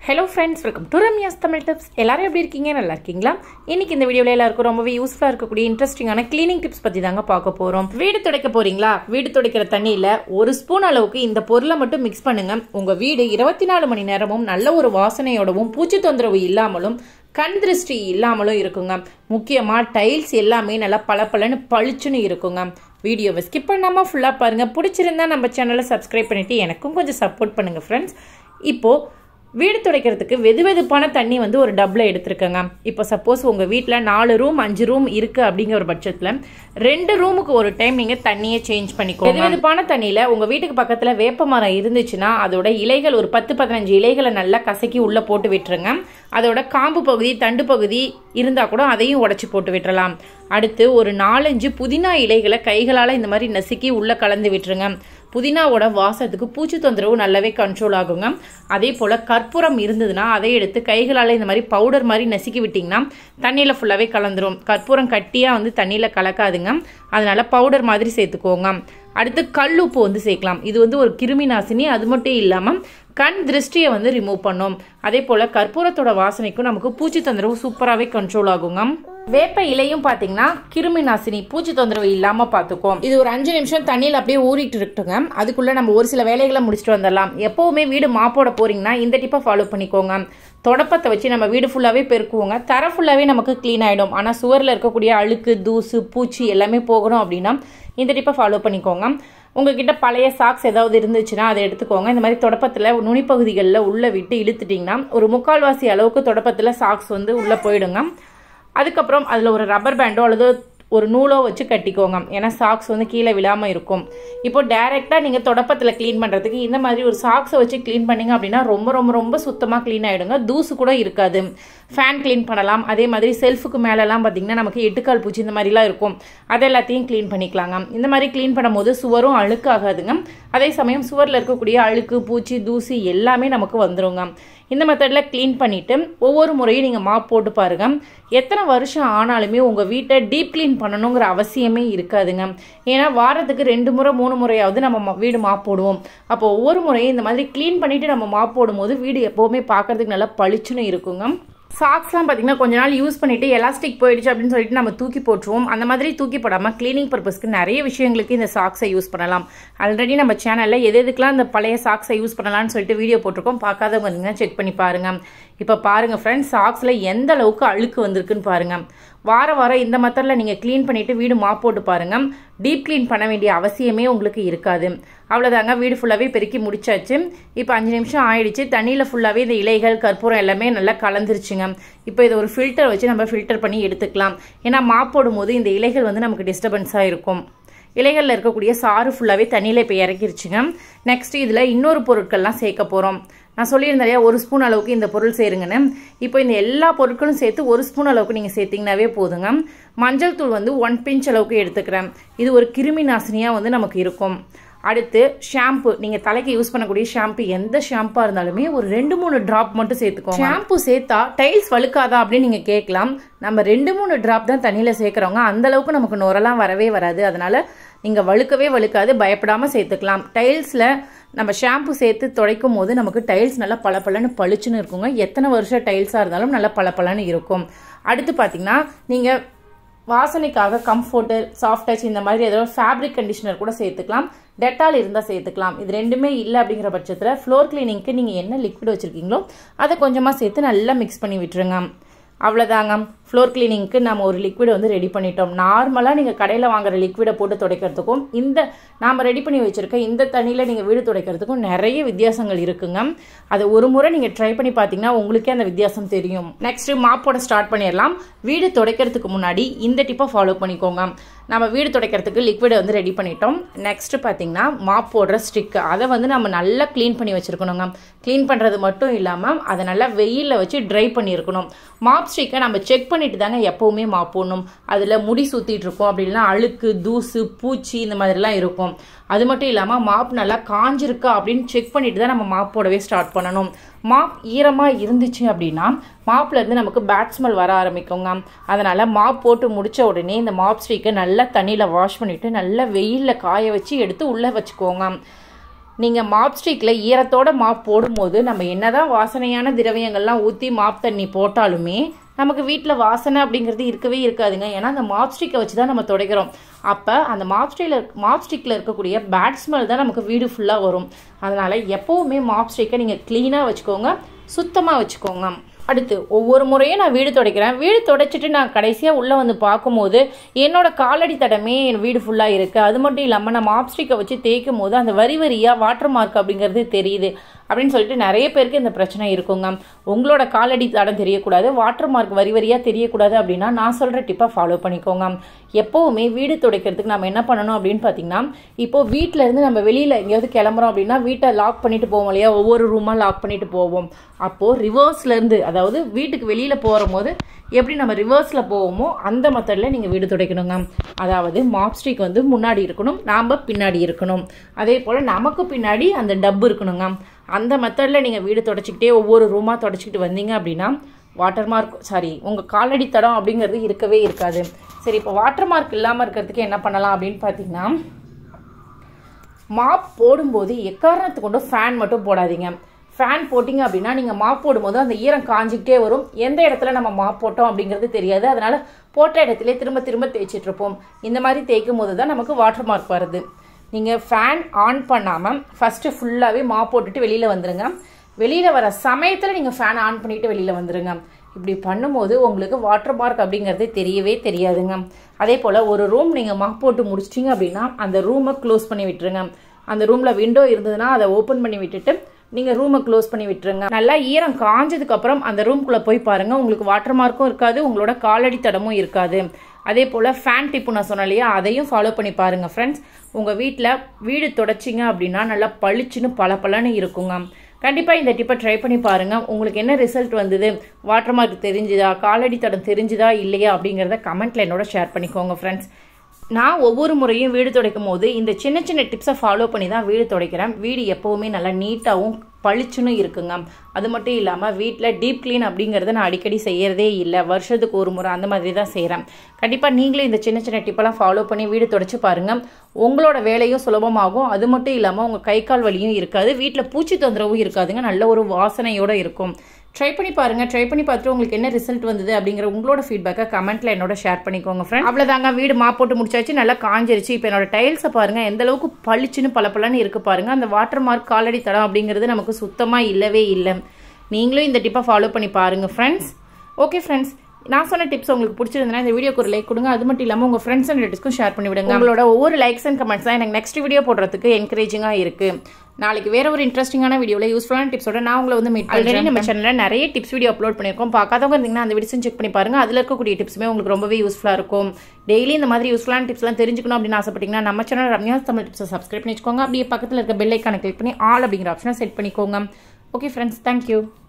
hello friends welcome to Ramya's Tamil tips எல்லாரும் எப்படி இருக்கீங்க நல்லா இருக்கீங்களா இன்னைக்கு இந்த வீடியோவில் எல்லாருக்கும் ரொம்பவே யூஸ்ஃபுல்லாக இருக்கக்கூடிய இன்ட்ரெஸ்டிங்கான க்ளீனிங் டிப்ஸ் பற்றி தாங்க பார்க்க போகிறோம் வீடு துடைக்க போறீங்களா வீடு துடைக்கிற தண்ணியில் ஒரு ஸ்பூன் அளவுக்கு இந்த பொருளை மட்டும் மிக்ஸ் பண்ணுங்க உங்கள் வீடு இருபத்தி நாலு மணி நேரமும் நல்ல ஒரு வாசனையோடவும் பூச்சி தொந்தரவு இல்லாமலும் கண் திருஷ்டி இல்லாமலும் இருக்குங்க முக்கியமாக டைல்ஸ் எல்லாமே நல்லா பளபளன்னு பளிச்சுன்னு இருக்குங்க வீடியோவை ஸ்கிப் பண்ணாமல் ஃபுல்லாக பாருங்கள் பிடிச்சிருந்தா நம்ம சேனலை சப்ஸ்கிரைப் பண்ணிவிட்டு எனக்கும் கொஞ்சம் சப்போர்ட் பண்ணுங்கள் ஃப்ரெண்ட்ஸ் இப்போது வீடு துடைக்கிறதுக்கு வெது வெதுப்பான தண்ணி வந்து ஒரு டப்பில் எடுத்துருக்கேங்க இப்போ சப்போஸ் உங்கள் வீட்டில் நாலு ரூம் அஞ்சு ரூம் இருக்குது அப்படிங்கிற ஒரு பட்சத்தில் ரெண்டு ரூமுக்கு ஒரு டைம் நீங்கள் தண்ணியை சேஞ்ச் பண்ணிக்கோங்க வெது வெதுப்பான தண்ணியில் உங்கள் வீட்டுக்கு பக்கத்தில் வேப்ப மரம் இருந்துச்சுன்னா அதோட இலைகள் ஒரு பத்து பதினஞ்சு இலைகளை நல்லா கசக்கி உள்ளே போட்டு விட்டுருங்க அதோட காம்பு பகுதி தண்டு பகுதி இருந்தால் கூட அதையும் உடச்சி போட்டு விட்டுறலாம் அடுத்து ஒரு நாலஞ்சு புதினா இலைகளை கைகளால் இந்த மாதிரி நசுக்கி உள்ளே கலந்து விட்டுருங்க புதினாவோட வாசத்துக்கு பூச்சி தொந்தரவு நல்லாவே கண்ட்ரோல் ஆகுங்க அதே போல் கற்பூரம் இருந்ததுன்னா அதை எடுத்து கைகளால் இந்த மாதிரி பவுடர் மாதிரி நசுக்கி விட்டிங்கன்னா தண்ணியில் ஃபுல்லாகவே கலந்துரும் கற்பூரம் கட்டியாக வந்து தண்ணியில் கலக்காதுங்க அதனால பவுடர் மாதிரி சேர்த்துக்கோங்க அடுத்து கல் உப்பு வந்து சேர்க்கலாம் இது வந்து ஒரு கிருமி நாசினி அது மட்டும் இல்லாமல் கண் திருஷ்டியை வந்து ரிமூவ் பண்ணும் அதே போல் கற்பூரத்தோட வாசனைக்கும் நமக்கு பூச்சி தொந்தரவு சூப்பராகவே கண்ட்ரோல் ஆகுங்க வேப்ப இலையும் பார்த்தீங்கன்னா கிருமி நாசினி பூச்சி தொந்தரவு இல்லாமல் பார்த்துக்கும் இது ஒரு அஞ்சு நிமிஷம் தண்ணியில் அப்படியே ஊறிட்டு இருக்கட்டுங்க அதுக்குள்ளே நம்ம ஒரு சில வேலைகளை முடிச்சுட்டு வந்துடலாம் எப்போவுமே வீடு மாப்போட போறீங்கன்னா இந்த டிப்பை ஃபாலோ பண்ணிக்கோங்க தொடப்பத்தை வச்சு நம்ம வீடு ஃபுல்லாகவே பெருக்குவோங்க தர ஃபுல்லாகவே நமக்கு க்ளீன் ஆகிடும் ஆனால் சுவரில் இருக்கக்கூடிய அழுக்கு தூசு பூச்சி எல்லாமே போகணும் அப்படின்னா இந்த டிப்பை ஃபாலோ பண்ணிக்கோங்க உங்ககிட்ட பழைய சாக்ஸ் ஏதாவது இருந்துச்சுன்னா அதை எடுத்துக்கோங்க இந்த மாதிரி தொடப்பத்தில் நுனிப்பகுதிகளில் உள்ளே விட்டு இழுத்துட்டிங்கன்னா ஒரு முக்கால்வாசி அளவுக்கு தொடப்பத்தில் சாக்ஸ் வந்து உள்ளே போயிடுங்க அதுக்கப்புறம் அதில் ஒரு ரப்பர் பேண்டோ அல்லது ஒரு நூலோ வச்சு கட்டிக்கோங்க ஏன்னா சாக்ஸ் வந்து கீழே விழாமல் இருக்கும் இப்போ டைரெக்டாக நீங்கள் தொடப்பத்தில் க்ளீன் பண்ணுறதுக்கு இந்த மாதிரி ஒரு சாக்ஸை வச்சு க்ளீன் பண்ணிங்க அப்படின்னா ரொம்ப ரொம்ப ரொம்ப சுத்தமாக க்ளீன் ஆகிடுங்க தூசு கூட இருக்காது ஃபேன் க்ளீன் பண்ணலாம் அதே மாதிரி செல்ஃபுக்கு மேலெலாம் பார்த்தீங்கன்னா நமக்கு எட்டுக்கால் பூச்சி இந்த மாதிரிலாம் இருக்கும் அதை எல்லாத்தையும் க்ளீன் பண்ணிக்கலாங்க இந்த மாதிரி க்ளீன் பண்ணும்போது சுவரும் அழுக்காகாதுங்க அதே சமயம் சுவரில் இருக்கக்கூடிய அழுக்கு பூச்சி தூசி எல்லாமே நமக்கு வந்துருங்க இந்த மெத்தடில் க்ளீன் பண்ணிவிட்டு ஒவ்வொரு முறையும் நீங்கள் மாப் போட்டு பாருங்கள் எத்தனை வருஷம் ஆனாலுமே உங்கள் வீட்டை டீப் க்ளீன் பண்ணணுங்கிற அவசியமே இருக்காதுங்க ஏன்னா வாரத்துக்கு ரெண்டு முறை மூணு முறையாவது நம்ம வீடு மாப் போடுவோம் அப்போ ஒவ்வொரு முறையும் இந்த மாதிரி க்ளீன் பண்ணிவிட்டு நம்ம மாப் போடும்போது வீடு எப்போவுமே பார்க்கறதுக்கு நல்லா பளிச்சுன்னு இருக்குங்க சாக்ஸ்லாம் பார்த்தீங்கன்னா கொஞ்ச நாள் யூஸ் பண்ணிட்டு எலாஸ்டிக் போயிடுச்சு அப்படின்னு சொல்லிட்டு நம்ம தூக்கி போட்டுருவோம் அந்த மாதிரி தூக்கி போடாமல் க்ளீனிங் பர்பஸ்க்கு நிறைய விஷயங்களுக்கு இந்த சாக்ஸை யூஸ் பண்ணலாம் ஆல்ரெடி நம்ம சேனலில் எது எதுக்கெலாம் இந்த பழைய சாக்ஸை யூஸ் பண்ணலாம்னு சொல்லிட்டு வீடியோ போட்டிருக்கோம் பார்க்காதவங்க இருந்தீங்கன்னா செக் பண்ணி பாருங்கள் இப்போ பாருங்கள் ஃப்ரெண்ட்ஸ் சாக்ஸில் எந்த அளவுக்கு அழுக்கு வந்திருக்குன்னு பாருங்கள் வார வாரம் இந்த மெத்தடில் நீங்கள் க்ளீன் பண்ணிவிட்டு வீடு மாப் போட்டு பாருங்கள் டீப் க்ளீன் பண்ண வேண்டிய அவசியமே உங்களுக்கு இருக்காது அவ்வளோதாங்க வீடு ஃபுல்லாகவே பெருக்கி முடிச்சாச்சு இப்போ அஞ்சு நிமிஷம் ஆயிடுச்சு தண்ணியில் ஃபுல்லாகவே இந்த இலைகள் கற்பூரம் எல்லாமே நல்லா கலந்துருச்சுங்க இப்போ இதை ஒரு ஃபில்டர் வச்சு நம்ம ஃபில்டர் பண்ணி எடுத்துக்கலாம் ஏன்னா மாப் போடும்போது இந்த இலைகள் வந்து நமக்கு டிஸ்டர்பன்ஸாக இருக்கும் இலைகளில் இருக்கக்கூடிய சாறு ஃபுல்லாகவே தண்ணியில் இப்போ இறக்கிருச்சுங்க நெக்ஸ்ட் இதில் இன்னொரு பொருட்கள்லாம் சேர்க்க போகிறோம் நான் சொல்லியிருந்தேன் இல்லையா ஒரு ஸ்பூன் அளவுக்கு இந்த பொருள் சேருங்கன்னு இப்போ இந்த எல்லா பொருட்களும் சேர்த்து ஒரு ஸ்பூன் அளவுக்கு நீங்கள் சேர்த்திங்கனாவே போதுங்க மஞ்சள் தூள் வந்து ஒன் பிஞ்ச் அளவுக்கு எடுத்துக்கிறேன் இது ஒரு கிருமி நாசினியாக வந்து நமக்கு இருக்கும் அடுத்து ஷாம்பு நீங்கள் தலைக்கு யூஸ் பண்ணக்கூடிய ஷாம்பு எந்த ஷாம்பாக இருந்தாலுமே ஒரு ரெண்டு மூணு ட்ராப் மட்டும் சேர்த்துக்கோங்க ஷாம்பு சேர்த்தா டைல்ஸ் வழுக்காதா அப்படின்னு நீங்கள் கேட்கலாம் நம்ம ரெண்டு மூணு ட்ராப் தான் தண்ணியில் சேர்க்குறவங்க அந்த அளவுக்கு நமக்கு நுரெல்லாம் வரவே வராது அதனால நீங்கள் வழுக்கவே வழுக்காது பயப்படாமல் சேர்த்துக்கலாம் டைல்ஸில் நம்ம ஷாம்பு சேர்த்து துடைக்கும் போது நமக்கு டைல்ஸ் நல்லா பளபளன்னு பளிச்சுன்னு இருக்குங்க எத்தனை வருஷம் டைல்ஸாக இருந்தாலும் நல்லா பளபளன்னு இருக்கும் அடுத்து பார்த்தீங்கன்னா நீங்கள் வாசனைக்காக கம்ஃபர்ட்டு சாஃப்ட் டச் இந்த மாதிரி ஏதாவது ஃபேப்ரிக் கண்டிஷனர் கூட சேர்த்துக்கலாம் டெட்டால் இருந்தால் சேர்த்துக்கலாம் இது ரெண்டுமே இல்லை அப்படிங்கிற பட்சத்தில் ஃப்ளோர் கிளீனிங்க்கு நீங்கள் என்ன லிக்விட் வச்சுருக்கீங்களோ அதை கொஞ்சமாக சேர்த்து நல்லா மிக்ஸ் பண்ணி விட்டுருங்க அவ்வளோதாங்க ஃப்ளோர் கிளீனிங்க்கு நம்ம ஒரு லிக்விட் வந்து ரெடி பண்ணிட்டோம் நார்மலாக நீங்கள் கடையில் வாங்குற லிக்விடை போட்டு துடைக்கிறதுக்கும் இந்த நாம் ரெடி பண்ணி வச்சுருக்க இந்த தண்ணியில் நீங்கள் வீடு துடைக்கிறதுக்கும் நிறைய வித்தியாசங்கள் இருக்குங்க அதை ஒரு முறை நீங்கள் ட்ரை பண்ணி பார்த்தீங்கன்னா உங்களுக்கே அந்த வித்தியாசம் தெரியும் நெக்ஸ்ட்டு மாப்போட ஸ்டார்ட் பண்ணிடலாம் வீடு துடைக்கிறதுக்கு முன்னாடி இந்த டிப்பை ஃபாலோ பண்ணிக்கோங்க நம்ம வீடு துடைக்கிறதுக்கு லிக்விடை வந்து ரெடி பண்ணிட்டோம் நெக்ஸ்ட்டு பார்த்தீங்கன்னா மாப் போடுற ஸ்டிக் அதை வந்து நம்ம நல்லா க்ளீன் பண்ணி வச்சுருக்கணுங்க க்ளீன் பண்ணுறது மட்டும் இல்லாமல் அதை நல்லா வெயிலில் வச்சு ட்ரை பண்ணியிருக்கணும் மாப் ஸ்டிக்கை நம்ம செக் பண்ணிட்டு தாங்க எப்போவுமே மாப் போடணும் அதில் முடி சுற்றிட்டு இருக்கும் அப்படின்னா அழுக்கு தூசு பூச்சி இந்த மாதிரிலாம் இருக்கும் அது மட்டும் இல்லாமல் மாப் நல்லா காஞ்சிருக்கா அப்படின்னு செக் பண்ணிட்டு தான் நம்ம மாப் போடவே ஸ்டார்ட் பண்ணணும் மாப் ஈரமாக இருந்துச்சு அப்படின்னா மாப்லேருந்து நமக்கு பேட் ஸ்மெல் வர ஆரம்பிக்குங்க அதனால் மாப் போட்டு முடித்த உடனே இந்த மாப் ஸ்டிக்கை நல்லா தண்ணியில் வாஷ் பண்ணிவிட்டு நல்லா வெயிலில் காய வச்சு எடுத்து உள்ளே வச்சுக்கோங்க நீங்கள் மாப் ஸ்டிக்கில் ஈரத்தோட மாப் போடும்போது நம்ம என்னதான் வாசனையான திரவியங்கள்லாம் ஊற்றி மாப் தண்ணி போட்டாலுமே நமக்கு வீட்டில் வாசனை அப்படிங்கிறது இருக்கவே இருக்காதுங்க ஏன்னா அந்த மாப் ஸ்டிக்கை வச்சு தான் நம்ம துடைக்கிறோம் அப்போ அந்த மாப் ஸ்டிக்கில் மாப் ஸ்டிக்கில் இருக்கக்கூடிய பேட் ஸ்மெல் தான் நமக்கு வீடு ஃபுல்லாக வரும் அதனால் எப்போவுமே மாப் ஸ்டிக்கை நீங்கள் க்ளீனாக வச்சுக்கோங்க சுத்தமாக வச்சுக்கோங்க அடுத்து ஒவ்வொரு முறையும் நான் வீடு துடைக்கிறேன் வீடு துடைச்சிட்டு நான் கடைசியாக உள்ளே வந்து பார்க்கும்போது என்னோட காலடி தடமே என் வீடு ஃபுல்லாக இருக்குது அது மட்டும் இல்லாமல் நான் மாப்ஸ்டிக்கை வச்சு தேய்க்கும் போது அந்த வரி வரியாக வாட்டர் மார்க் அப்படிங்கிறது தெரியுது அப்படின்னு சொல்லிட்டு நிறைய பேருக்கு இந்த பிரச்சனை இருக்குங்க உங்களோட காலடி தடம் தெரியக்கூடாது வாட்டர் மார்க் வரி வரியாக தெரியக்கூடாது அப்படின்னா நான் சொல்கிற டிப்பை ஃபாலோ பண்ணிக்கோங்க எப்போவுமே வீடு துடைக்கிறதுக்கு நம்ம என்ன பண்ணணும் அப்படின்னு பார்த்தீங்கன்னா இப்போ வீட்டில் இருந்து நம்ம வெளியில் எங்கேயாவது கிளம்புறோம் அப்படின்னா வீட்டை லாக் பண்ணிட்டு போவோம் இல்லையா ஒவ்வொரு ரூமாக லாக் பண்ணிட்டு போவோம் அப்போது ரிவர்ஸ்லேருந்து அதாவது வீட்டுக்கு வெளியில் போகும்போது எப்படி நம்ம ரிவர்ஸில் போவோமோ அந்த மெத்தடில் நீங்கள் வீடு துடைக்கணுங்க அதாவது மாப்ஸ்டிக் வந்து முன்னாடி இருக்கணும் நாம் பின்னாடி இருக்கணும் அதே போல் நமக்கு பின்னாடி அந்த டப்பு இருக்கணுங்க அந்த மெத்தடில் நீங்கள் வீடு தொடச்சிக்கிட்டே ஒவ்வொரு ரூமாக தொடச்சிக்கிட்டு வந்தீங்க அப்படின்னா வாட்டர் மார்க் சாரி உங்கள் காலடி தடம் அப்படிங்கிறது இருக்கவே இருக்காது சரி இப்போ வாட்டர் மார்க் இல்லாமல் இருக்கிறதுக்கு என்ன பண்ணலாம் அப்படின்னு பார்த்தீங்கன்னா மாப் போடும்போது எக்காரணத்து கொண்டு ஃபேன் மட்டும் போடாதீங்க ஃபேன் போட்டிங்க அப்படின்னா நீங்கள் மாப் போடும்போது அந்த ஈரம் காஞ்சிக்கிட்டே வரும் எந்த இடத்துல நம்ம மாப் போட்டோம் அப்படிங்கிறது தெரியாது அதனால் போட்ட இடத்துல திரும்ப திரும்ப தேய்ச்சிட்டு இருப்போம் இந்த மாதிரி தேய்க்கும் போது தான் நமக்கு வாட்டர் மார்க் வருது நீங்கள் ஃபேன் ஆன் பண்ணாமல் ஃபஸ்ட்டு ஃபுல்லாகவே மாப் போட்டுட்டு வெளியில் வந்துடுங்க வெளியில் வர சமயத்தில் நீங்கள் ஃபேன் ஆன் பண்ணிவிட்டு வெளியில் வந்துடுங்க இப்படி பண்ணும்போது உங்களுக்கு வாட்டர் மார்க் அப்படிங்கிறது தெரியவே தெரியாதுங்க அதே போல் ஒரு ரூம் நீங்கள் மாப் போட்டு முடிச்சிட்டிங்க அப்படின்னா அந்த ரூமை க்ளோஸ் பண்ணி விட்டுருங்க அந்த ரூமில் விண்டோ இருந்ததுன்னா அதை ஓப்பன் பண்ணி விட்டுட்டு நீங்கள் ரூமை க்ளோஸ் பண்ணி விட்டுருங்க நல்லா ஈரம் காஞ்சதுக்கப்புறம் அந்த ரூம்குள்ளே போய் பாருங்கள் உங்களுக்கு வாட்டர் மார்க்கும் இருக்காது உங்களோட காலடி தடமும் இருக்காது அதே போல் ஃபேன் டிப்பு நான் சொன்னேன் இல்லையா அதையும் ஃபாலோ பண்ணி பாருங்கள் ஃப்ரெண்ட்ஸ் உங்கள் வீட்டில் வீடு தொடச்சிங்க அப்படின்னா நல்லா பளிச்சுன்னு பல பலன்னு இருக்குங்க கண்டிப்பாக இந்த டிப்பை ட்ரை பண்ணி பாருங்கள் உங்களுக்கு என்ன ரிசல்ட் வந்தது வாட்டர் மார்க் தெரிஞ்சுதா காலடி தடம் தெரிஞ்சுதா இல்லையா அப்படிங்கிறத கமெண்ட்டில் என்னோட ஷேர் பண்ணிக்கோங்க ஃப்ரெண்ட்ஸ் நான் ஒவ்வொரு முறையும் வீடு துடைக்கும் போது இந்த சின்ன சின்ன டிப்ஸை ஃபாலோ பண்ணி தான் வீடு துடைக்கிறேன் வீடு எப்போவுமே நல்லா நீட்டாகவும் பளிச்சுன்னு இருக்குங்க அது மட்டும் இல்லாமல் வீட்டில் டீப் க்ளீன் அப்படிங்கிறத நான் அடிக்கடி செய்யறதே இல்லை வருஷத்துக்கு ஒரு முறை அந்த மாதிரி தான் செய்கிறேன் கண்டிப்பாக நீங்களும் இந்த சின்ன சின்ன டிப்பெல்லாம் ஃபாலோ பண்ணி வீடு துடைச்சு பாருங்கள் உங்களோட வேலையும் சுலபமாகும் அது மட்டும் இல்லாமல் உங்கள் கை கால் வலியும் இருக்காது வீட்டில் பூச்சி தொந்தரவும் இருக்காதுங்க நல்ல ஒரு வாசனையோடு இருக்கும் ட்ரை பண்ணி பாருங்க ட்ரை பண்ணி பார்த்துட்டு உங்களுக்கு என்ன ரிசல்ட் வந்தது அப்படிங்கிற உங்களோட ஃபீட்பேக்கை கமெண்ட்ல என்னோட ஷேர் பண்ணிக்கோங்க ஃப்ரெண்ட் அவ்வளோதாங்க வீடு மா போட்டு முடிச்சாச்சு நல்லா காஞ்சிருச்சு இப்போ என்னோட டைல்ஸை பாருங்க எந்த அளவுக்கு பளிச்சுன்னு பல பலன்னு இருக்கு பாருங்க அந்த வாட்டர் மார்க் காலடி தடம் அப்படிங்கிறது நமக்கு சுத்தமாக இல்லவே இல்லை நீங்களும் இந்த டிப்பை ஃபாலோ பண்ணி பாருங்க ஃப்ரெண்ட்ஸ் ஓகே ஃப்ரெண்ட்ஸ் நான் சொன்ன டிப்ஸ் உங்களுக்கு பிடிச்சிருந்தா இந்த வீடியோக்கு ஒரு லைக் கொடுங்க அது மட்டும் இல்லாமல் உங்கள் ஃப்ரெண்ட்ஸ் அண்ட் ரிலேட்டிவ்ஸ்க்கும் ஷேர் பண்ணி விடுங்க உங்களோட ஒவ்வொரு லைக்ஸ் அண்ட் கமெண்ட்ஸ் தான் எனக்கு நெக்ஸ்ட் வீடியோ போடுறதுக்கு என்கரேஜிங்காக இருக்குது நாளைக்கு வேற ஒரு இன்ட்ரெஸ்டிங்கான வீடியோவில் யூஸ்ஃபுல்லான டிப்ஸோட நான் உங்களை வந்து மீட் ஆல்ரெடி நம்ம சேனலில் நிறைய டிப்ஸ் வீடியோ அப்லோட் பண்ணியிருக்கோம் பார்க்காதவங்க இருந்தீங்கன்னா அந்த வீடியோஸும் செக் பண்ணி பாருங்க அதில் இருக்கக்கூடிய டிப்ஸுமே உங்களுக்கு ரொம்பவே யூஸ்ஃபுல்லாக இருக்கும் டெய்லி இந்த மாதிரி யூஸ்ஃபுல்லான டிப்ஸ்லாம் தெரிஞ்சுக்கணும் அப்படின்னு ஆசைப்பட்டீங்கன்னா நம்ம சேனல் ரம்யா தமிழ் டிப்ஸை சப்ஸ்கிரைப் பண்ணி வச்சுக்கோங்க அப்படியே பக்கத்தில் இருக்க பெல் ஐக்கானை கிளிக் பண்ணி ஆல் அப்படிங்கிற ஆப்ஷனை செட் பண்ணிக்கோங்க ஓகே ஃப்ரெண்ட்ஸ் தேங்க்யூ